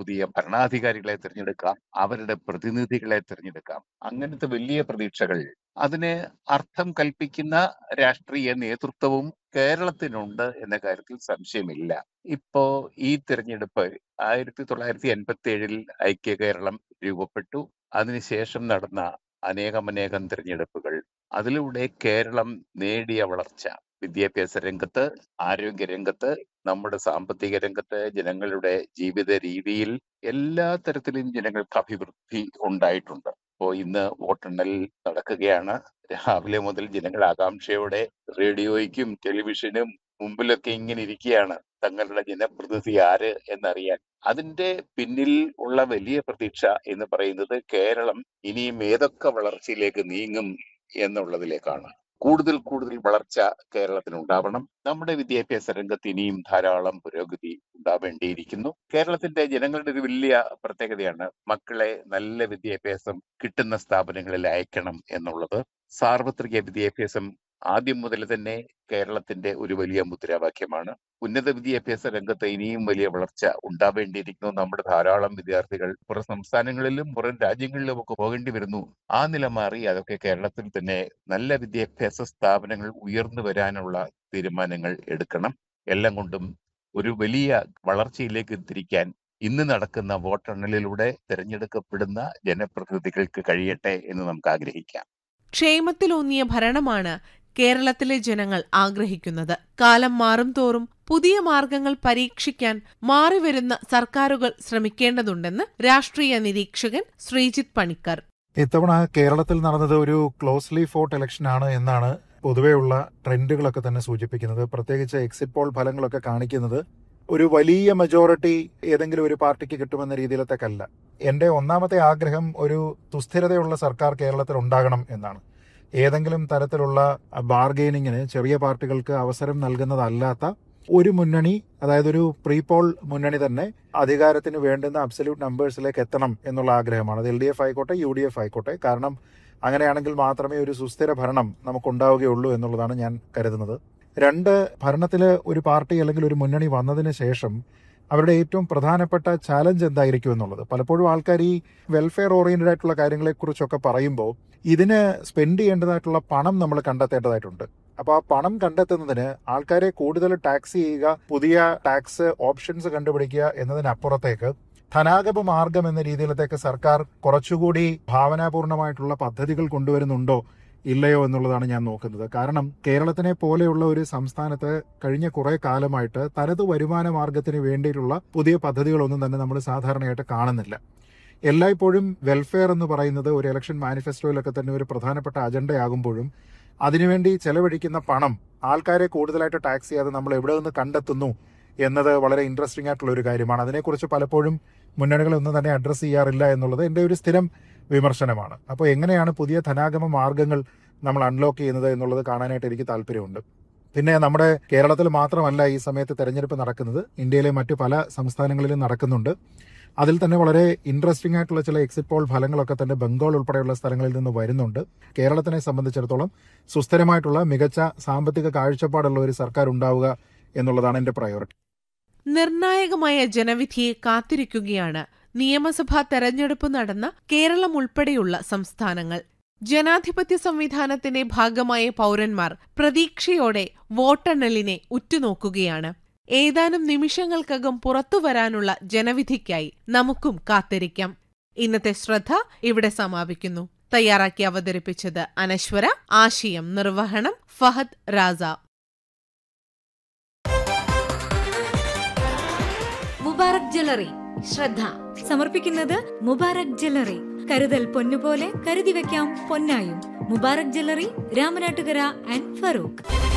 പുതിയ ഭരണാധികാരികളെ തിരഞ്ഞെടുക്കാം അവരുടെ പ്രതിനിധികളെ തിരഞ്ഞെടുക്കാം അങ്ങനത്തെ വലിയ പ്രതീക്ഷകൾ അതിന് അർത്ഥം കൽപ്പിക്കുന്ന രാഷ്ട്രീയ നേതൃത്വവും കേരളത്തിനുണ്ട് എന്ന കാര്യത്തിൽ സംശയമില്ല ഇപ്പോ ഈ തിരഞ്ഞെടുപ്പ് ആയിരത്തി തൊള്ളായിരത്തി എൺപത്തി ഏഴിൽ ഐക്യ കേരളം രൂപപ്പെട്ടു അതിനുശേഷം നടന്ന അനേകമനേകം തിരഞ്ഞെടുപ്പുകൾ അതിലൂടെ കേരളം നേടിയ വളർച്ച വിദ്യാഭ്യാസ രംഗത്ത് ആരോഗ്യ രംഗത്ത് നമ്മുടെ സാമ്പത്തിക രംഗത്ത് ജനങ്ങളുടെ ജീവിത രീതിയിൽ എല്ലാ തരത്തിലും ജനങ്ങൾക്ക് അഭിവൃദ്ധി ഉണ്ടായിട്ടുണ്ട് ഇപ്പോ ഇന്ന് വോട്ടെണ്ണൽ നടക്കുകയാണ് രാവിലെ മുതൽ ജനങ്ങൾ ആകാംക്ഷയോടെ റേഡിയോയ്ക്കും ടെലിവിഷനും മുമ്പിലൊക്കെ ഇങ്ങനെ ഇരിക്കുകയാണ് തങ്ങളുടെ ജനപ്രതിനിധി ആര് എന്നറിയാൻ അതിന്റെ പിന്നിൽ ഉള്ള വലിയ പ്രതീക്ഷ എന്ന് പറയുന്നത് കേരളം ഇനിയും ഏതൊക്കെ വളർച്ചയിലേക്ക് നീങ്ങും എന്നുള്ളതിലേക്കാണ് കൂടുതൽ കൂടുതൽ വളർച്ച കേരളത്തിന് ഉണ്ടാവണം നമ്മുടെ വിദ്യാഭ്യാസ രംഗത്ത് ഇനിയും ധാരാളം പുരോഗതി ഉണ്ടാവേണ്ടിയിരിക്കുന്നു കേരളത്തിന്റെ ജനങ്ങളുടെ ഒരു വലിയ പ്രത്യേകതയാണ് മക്കളെ നല്ല വിദ്യാഭ്യാസം കിട്ടുന്ന സ്ഥാപനങ്ങളിൽ അയക്കണം എന്നുള്ളത് സാർവത്രിക വിദ്യാഭ്യാസം ആദ്യം മുതൽ തന്നെ കേരളത്തിന്റെ ഒരു വലിയ മുദ്രാവാക്യമാണ് ഉന്നത വിദ്യാഭ്യാസ രംഗത്ത് ഇനിയും വലിയ വളർച്ച ഉണ്ടാവേണ്ടിയിരിക്കുന്നു നമ്മുടെ ധാരാളം വിദ്യാർത്ഥികൾ പുറം സംസ്ഥാനങ്ങളിലും പുറം രാജ്യങ്ങളിലും ഒക്കെ പോകേണ്ടി വരുന്നു ആ നില മാറി അതൊക്കെ കേരളത്തിൽ തന്നെ നല്ല വിദ്യാഭ്യാസ സ്ഥാപനങ്ങൾ ഉയർന്നു വരാനുള്ള തീരുമാനങ്ങൾ എടുക്കണം എല്ലാം കൊണ്ടും ഒരു വലിയ വളർച്ചയിലേക്ക് തിരിക്കാൻ ഇന്ന് നടക്കുന്ന വോട്ടെണ്ണലിലൂടെ തെരഞ്ഞെടുക്കപ്പെടുന്ന ജനപ്രതിനിധികൾക്ക് കഴിയട്ടെ എന്ന് നമുക്ക് ആഗ്രഹിക്കാം ക്ഷേമത്തിലൂന്നിയ ഭരണമാണ് കേരളത്തിലെ ജനങ്ങൾ ആഗ്രഹിക്കുന്നത് കാലം മാറും തോറും പുതിയ മാർഗങ്ങൾ പരീക്ഷിക്കാൻ മാറിവരുന്ന സർക്കാരുകൾ ശ്രമിക്കേണ്ടതുണ്ടെന്ന് രാഷ്ട്രീയ നിരീക്ഷകൻ ശ്രീജിത്ത് പണിക്കർ ഇത്തവണ കേരളത്തിൽ നടന്നത് ഒരു ക്ലോസ്ലി ഫോട്ട് ഇലക്ഷൻ ആണ് എന്നാണ് പൊതുവെയുള്ള ട്രെൻഡുകളൊക്കെ തന്നെ സൂചിപ്പിക്കുന്നത് പ്രത്യേകിച്ച് എക്സിറ്റ് പോൾ ഫലങ്ങളൊക്കെ കാണിക്കുന്നത് ഒരു വലിയ മെജോറിറ്റി ഏതെങ്കിലും ഒരു പാർട്ടിക്ക് കിട്ടുമെന്ന രീതിയിലത്തേക്കല്ല എന്റെ ഒന്നാമത്തെ ആഗ്രഹം ഒരു സുസ്ഥിരതയുള്ള സർക്കാർ കേരളത്തിൽ ഉണ്ടാകണം എന്നാണ് ഏതെങ്കിലും തരത്തിലുള്ള ബാർഗെയിനിങ്ങിന് ചെറിയ പാർട്ടികൾക്ക് അവസരം നൽകുന്നതല്ലാത്ത ഒരു മുന്നണി അതായത് ഒരു പ്രീപോൾ മുന്നണി തന്നെ അധികാരത്തിന് വേണ്ടുന്ന അബ്സല്യൂട്ട് നമ്പേഴ്സിലേക്ക് എത്തണം എന്നുള്ള ആഗ്രഹമാണ് അത് എൽ ഡി എഫ് ആയിക്കോട്ടെ യു ഡി എഫ് ആയിക്കോട്ടെ കാരണം അങ്ങനെയാണെങ്കിൽ മാത്രമേ ഒരു സുസ്ഥിര ഭരണം നമുക്കുണ്ടാവുകയുള്ളൂ എന്നുള്ളതാണ് ഞാൻ കരുതുന്നത് രണ്ട് ഭരണത്തിൽ ഒരു പാർട്ടി അല്ലെങ്കിൽ ഒരു മുന്നണി വന്നതിന് ശേഷം അവരുടെ ഏറ്റവും പ്രധാനപ്പെട്ട ചാലഞ്ച് എന്തായിരിക്കും എന്നുള്ളത് പലപ്പോഴും ആൾക്കാർ ഈ വെൽഫെയർ ഓറിയന്റഡ് ആയിട്ടുള്ള കാര്യങ്ങളെക്കുറിച്ചൊക്കെ പറയുമ്പോൾ ഇതിന് സ്പെൻഡ് ചെയ്യേണ്ടതായിട്ടുള്ള പണം നമ്മൾ കണ്ടെത്തേണ്ടതായിട്ടുണ്ട് അപ്പോൾ ആ പണം കണ്ടെത്തുന്നതിന് ആൾക്കാരെ കൂടുതൽ ടാക്സ് ചെയ്യുക പുതിയ ടാക്സ് ഓപ്ഷൻസ് കണ്ടുപിടിക്കുക എന്നതിനപ്പുറത്തേക്ക് ധനാഗമ മാർഗം എന്ന രീതിയിലത്തേക്ക് സർക്കാർ കുറച്ചുകൂടി ഭാവനാപൂർണമായിട്ടുള്ള പദ്ധതികൾ കൊണ്ടുവരുന്നുണ്ടോ ഇല്ലയോ എന്നുള്ളതാണ് ഞാൻ നോക്കുന്നത് കാരണം കേരളത്തിനെ പോലെയുള്ള ഒരു സംസ്ഥാനത്ത് കഴിഞ്ഞ കുറെ കാലമായിട്ട് തനത് വരുമാന മാർഗത്തിന് വേണ്ടിയിട്ടുള്ള പുതിയ പദ്ധതികളൊന്നും തന്നെ നമ്മൾ സാധാരണയായിട്ട് കാണുന്നില്ല എല്ലായ്പ്പോഴും വെൽഫെയർ എന്ന് പറയുന്നത് ഒരു ഇലക്ഷൻ മാനിഫെസ്റ്റോയിലൊക്കെ തന്നെ ഒരു പ്രധാനപ്പെട്ട അജണ്ടയാകുമ്പോഴും അതിനുവേണ്ടി ചെലവഴിക്കുന്ന പണം ആൾക്കാരെ കൂടുതലായിട്ട് ടാക്സ് ചെയ്യാതെ നമ്മൾ എവിടെ നിന്ന് കണ്ടെത്തുന്നു എന്നത് വളരെ ഇൻട്രസ്റ്റിംഗ് ആയിട്ടുള്ള ഒരു കാര്യമാണ് അതിനെക്കുറിച്ച് പലപ്പോഴും മുന്നണികളൊന്നും തന്നെ അഡ്രസ്സ് ചെയ്യാറില്ല എന്നുള്ളത് എൻ്റെ ഒരു സ്ഥിരം വിമർശനമാണ് അപ്പോൾ എങ്ങനെയാണ് പുതിയ ധനാഗമ മാർഗങ്ങൾ നമ്മൾ അൺലോക്ക് ചെയ്യുന്നത് എന്നുള്ളത് കാണാനായിട്ട് എനിക്ക് താല്പര്യമുണ്ട് പിന്നെ നമ്മുടെ കേരളത്തിൽ മാത്രമല്ല ഈ സമയത്ത് തെരഞ്ഞെടുപ്പ് നടക്കുന്നത് ഇന്ത്യയിലെ മറ്റു പല സംസ്ഥാനങ്ങളിലും നടക്കുന്നുണ്ട് അതിൽ തന്നെ വളരെ ഇൻട്രസ്റ്റിംഗ് ആയിട്ടുള്ള ചില എക്സിറ്റ് പോൾ ഫലങ്ങളൊക്കെ തന്നെ ബംഗാൾ ഉൾപ്പെടെയുള്ള സ്ഥലങ്ങളിൽ നിന്ന് വരുന്നുണ്ട് കേരളത്തിനെ സംബന്ധിച്ചിടത്തോളം സുസ്ഥിരമായിട്ടുള്ള മികച്ച സാമ്പത്തിക കാഴ്ചപ്പാടുള്ള ഒരു സർക്കാർ ഉണ്ടാവുക എന്നുള്ളതാണ് എന്റെ പ്രയോറിറ്റി നിർണായകമായ ജനവിധിയെ കാത്തിരിക്കുകയാണ് നിയമസഭാ തെരഞ്ഞെടുപ്പ് നടന്ന കേരളം ഉൾപ്പെടെയുള്ള സംസ്ഥാനങ്ങൾ ജനാധിപത്യ സംവിധാനത്തിന്റെ ഭാഗമായ പൗരന്മാർ പ്രതീക്ഷയോടെ വോട്ടെണ്ണലിനെ ഉറ്റുനോക്കുകയാണ് ഏതാനും നിമിഷങ്ങൾക്കകം പുറത്തുവരാനുള്ള ജനവിധിക്കായി നമുക്കും കാത്തിരിക്കാം ഇന്നത്തെ ശ്രദ്ധ ഇവിടെ സമാപിക്കുന്നു തയ്യാറാക്കി അവതരിപ്പിച്ചത് അനശ്വര ആശയം നിർവഹണം ഫഹദ് രാസ മുബാറക് ജ്വല്ലറി ശ്രദ്ധ സമർപ്പിക്കുന്നത് മുബാറക് ജ്വല്ലറി കരുതൽ പൊന്നുപോലെ കരുതി വെക്കാം പൊന്നായും മുബാറക് ജ്വല്ലറി രാമനാട്ടുകര ആൻഡ് ഫറൂഖ്